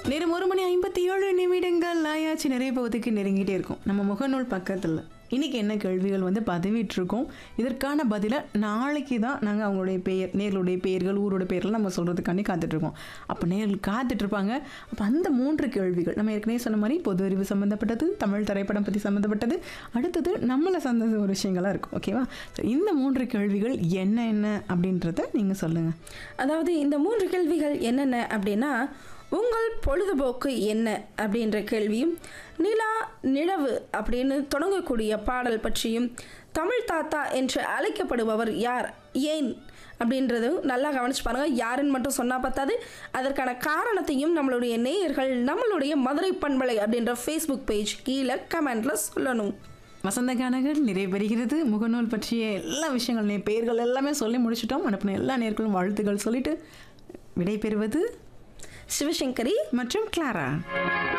நேரம் ஒரு மணி ஐம்பத்தி ஏழு நிமிடங்கள் ஆயாச்சு நிறைய பகுதிக்கு நெருங்கிட்டே இருக்கும் நம்ம முகநூல் பக்கத்தில் இன்னைக்கு என்ன கேள்விகள் வந்து பதிவிட்டிருக்கோம் இதற்கான பதிலை நாளைக்கு தான் நாங்கள் அவங்களுடைய பெயர் நேர்களுடைய பெயர்கள் ஊரோட பெயர்கள் நம்ம சொல்கிறதுக்காண்டி காத்துட்ருக்கோம் அப்போ நேர்கள் காத்துட்ருப்பாங்க அப்போ அந்த மூன்று கேள்விகள் நம்ம ஏற்கனவே சொன்ன மாதிரி பொது அறிவு சம்மந்தப்பட்டது தமிழ் திரைப்படம் பற்றி சம்மந்தப்பட்டது அடுத்தது நம்மளை சார்ந்த ஒரு விஷயங்களாக இருக்கும் ஓகேவா ஸோ இந்த மூன்று கேள்விகள் என்ன என்ன அப்படின்றத நீங்கள் சொல்லுங்கள் அதாவது இந்த மூன்று கேள்விகள் என்னென்ன அப்படின்னா உங்கள் பொழுதுபோக்கு என்ன அப்படின்ற கேள்வியும் நிலா நிலவு அப்படின்னு தொடங்கக்கூடிய பாடல் பற்றியும் தமிழ் தாத்தா என்று அழைக்கப்படுபவர் யார் ஏன் அப்படின்றதும் நல்லா கவனிச்சு பாருங்க யாருன்னு மட்டும் சொன்னா பத்தாது அதற்கான காரணத்தையும் நம்மளுடைய நேயர்கள் நம்மளுடைய மதுரை பண்பலை அப்படின்ற ஃபேஸ்புக் பேஜ் கீழே கமெண்ட்ல சொல்லணும் வசந்த கானங்கள் நிறைவேறுகிறது முகநூல் பற்றிய எல்லா விஷயங்கள் பெயர்கள் எல்லாமே சொல்லி முடிச்சிட்டோம் அனுப்பின எல்லா நேர்களும் வாழ்த்துக்கள் சொல்லிட்டு விடை பெறுவது சிவசங்கரி மற்றும் கிளாரா